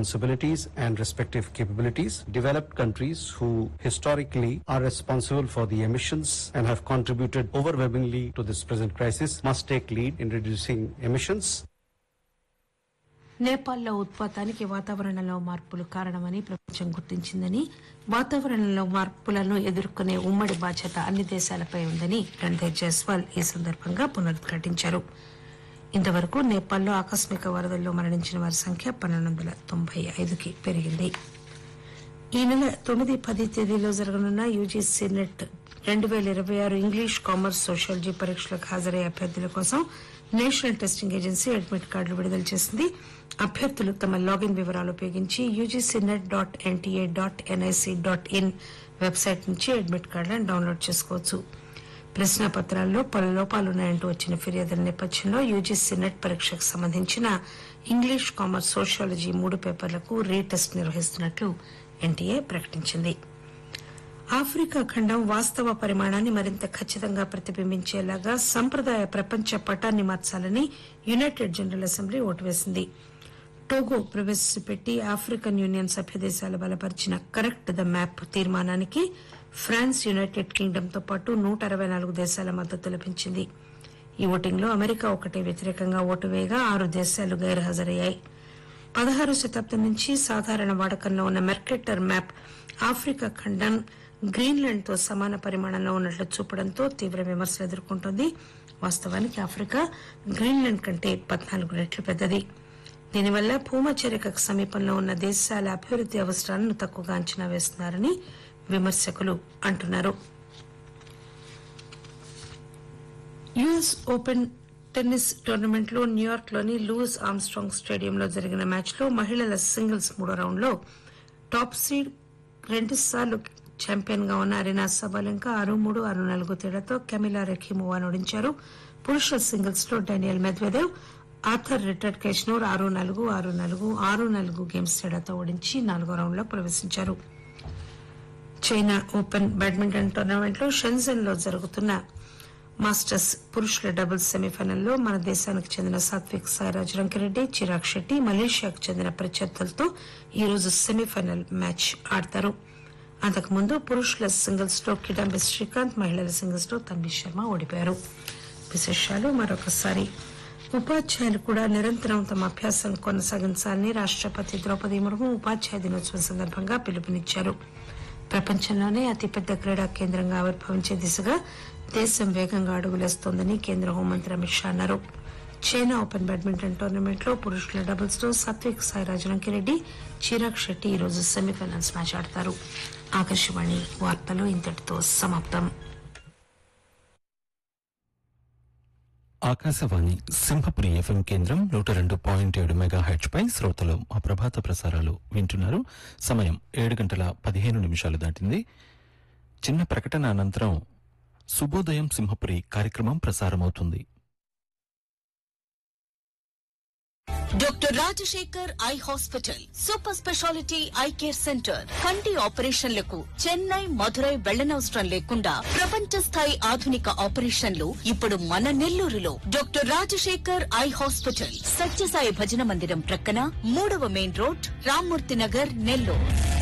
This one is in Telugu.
responsibilities and respective capabilities. Developed countries who historically are responsible for the emissions and have contributed overwhelmingly to this present crisis must take lead in reducing emissions. నేపాల్లో ఉత్పాతానికి వాతావరణంలో మార్పులు కారణమని ప్రపంచం గుర్తించిందని వాతావరణంలో మార్పులను ఎదుర్కొనే ఉమ్మడి బాధ్యత అన్ని దేశాలపై ఉందని రణ్ధీర్ జైస్వాల్ ఈ సందర్భంగా పునరుద్ఘాటించారు ఇంతవరకు నేపాల్లో ఆకస్మిక వరదల్లో మరణించిన వారి సంఖ్య పన్నెండు వందల తొంభై ఐదుకి పెరిగింది ఈ నెల తొమ్మిది పది తేదీలో జరగనున్న యూజీసీ నెట్ రెండు వేల ఇరవై ఆరు ఇంగ్లీష్ కామర్స్ సోషాలజీ పరీక్షలకు హాజరయ్యే అభ్యర్థుల కోసం నేషనల్ టెస్టింగ్ ఏజెన్సీ అడ్మిట్ కార్డులు విడుదల చేసింది అభ్యర్థులు తమ లాగిన్ వివరాలు ఉపయోగించి UGC net dot NTA dot NIC dot in website నుంచి అడ్మిట్ కార్డులను డౌన్లోడ్ చేసుకోవచ్చు ప్రశ్నాపత్రాల్లో పలు లోపాలున్నాయంటూ వచ్చిన ఫిర్యాదుల నేపథ్యంలో యూజీసీ నెట్ పరీక్షకు సంబంధించిన ఇంగ్లీష్ కామర్స్ సోషాలజీ మూడు పేపర్లకు రీటెస్ట్ నిర్వహిస్తున్నట్లు ఎన్టీఏ ప్రకటించింది ఆఫ్రికా ఖండం వాస్తవ పరిమాణాన్ని మరింత ఖచ్చితంగా ప్రతిబింబించేలాగా సంప్రదాయ ప్రపంచ పటాన్ని మార్చాలని యునైటెడ్ జనరల్ అసెంబ్లీ ఓటు వేసింది టోగో ప్రవేశపెట్టి ఆఫ్రికన్ యూనియన్ సభ్య దేశాలు బలపరిచిన కరెక్ట్ ద మ్యాప్ తీర్మానానికి ఫ్రాన్స్ యునైటెడ్ కింగ్డమ్ తో పాటు నూట అరవై నాలుగు దేశాల మద్దతు లభించింది ఈ ఓటింగ్లో అమెరికా ఒకటే వ్యతిరేకంగా ఓటు వేయగా ఆరు దేశాలు గైర్హాజరయ్యాయి పదహారు శతాబ్దం నుంచి సాధారణ వాడకంలో ఉన్న మెర్కెటర్ మ్యాప్ ఆఫ్రికా ఖండం గ్రీన్లాండ్ తో సమాన పరిమాణంలో ఉన్నట్లు చూపడంతో తీవ్ర విమర్శలు ఎదుర్కొంటోంది వాస్తవానికి ఆఫ్రికా గ్రీన్లాండ్ కంటే పద్నాలుగు రెట్లు పెద్దది దీనివల్ల భూమచరికకు సమీపంలో ఉన్న దేశాల అభివృద్ది అవసరాలను తక్కువగా అంచనా వేస్తున్నారని విమర్శకులు అంటున్నారు యుఎస్ ఓపెన్ టెన్నిస్ టోర్నమెంట్ లో న్యూయార్క్ లోని లూయిస్ ఆమ్స్ట్రాంగ్ స్టేడియంలో జరిగిన మ్యాచ్ లో మహిళల సింగిల్స్ మూడో రౌండ్ లో టాప్ సీడ్ రెండు సార్లు ఛాంపియన్ గా ఉన్న అరినా సబాలెంకా ఆరు మూడు ఆరు నాలుగు తేడాతో కెమిలా రెఖీమోవాను ఓడించారు పురుషుల సింగిల్స్ లో డానియల్ మెద్వెదేవ్ ఆథర్ రిటర్డ్ కేష్నూర్ ఆరు నాలుగు ఆరు నాలుగు ఆరు నాలుగు గేమ్స్ తేడాతో ఓడించి నాలుగో రౌండ్ లో ప్రవేశించారు చైనా ఓపెన్ బ్యాడ్మింటన్ టోర్నమెంట్ లో షెన్జన్ లో జరుగుతున్న మాస్టర్స్ పురుషుల డబుల్స్ సెమీఫైనల్లో మన దేశానికి చెందిన సాత్విక్ సాయిరాజ్ రంకిరెడ్డి చిరాగ్ శెట్టి మలేషియాకు చెందిన ప్రత్యర్థులతో ఈ రోజు సెమీఫైనల్ మ్యాచ్ ఆడతారు అంతకుముందు పురుషుల సింగిల్స్ లో కిడాంబి శ్రీకాంత్ మహిళల సింగిల్స్ లో తన్వి శర్మ ఓడిపోయారు విశేషాలు మరొకసారి ఉపాధ్యాయులు కూడా నిరంతరం తమ అభ్యాసం కొనసాగించాలని రాష్టపతి ద్రౌపది ముర్ము ఉపాధ్యాయ దినోత్సవం సందర్భంగా పిలుపునిచ్చారు ప్రపంచంలోనే అతిపెద్ద క్రీడా కేంద్రంగా ఆవిర్భవించే దిశగా దేశం వేగంగా అడుగులేస్తోందని కేంద్ర హోంమంత్రి అమిత్ షా అన్నారు చైనా ఓపెన్ బ్యాడ్మింటన్ టోర్నమెంట్ లో పురుషుల డబుల్స్ లో సాత్విక్ సాయిరాజ్ రంకిరెడ్డి చిరాగ్ శెట్టి ఈ రోజు సెమీఫైనల్స్ మ్యాచ్ ఆడతారు ఆకాశవాణి వార్తలు ఇంతటితో సమాప్తం ఆకాశవాణి సింహపురి ఎఫ్ఎం కేంద్రం నూట రెండు పాయింట్ ఏడు మెగా హెచ్ పై శ్రోతలు మా ప్రభాత ప్రసారాలు వింటున్నారు సమయం ఏడు గంటల పదిహేను నిమిషాలు దాటింది చిన్న ప్రకటన అనంతరం శుభోదయం సింహపురి కార్యక్రమం ప్రసారమవుతుంది doctor Rajasekhar eye hospital super speciality eye care centre కంటి ఆపరేషన్లకు చెన్నై మధురై వెళ్లనవసరం లేకుండా ప్రపంచ స్థాయి ఆధునిక ఆపరేషన్లు ఇప్పుడు మన నెల్లూరులో doctor Rajasekhar eye hospital Sathya Sai భజన మందిరం ప్రక్కన మూడవ మెయిన్ రోడ్ రామ్మూర్తి నగర్ నెల్లూరు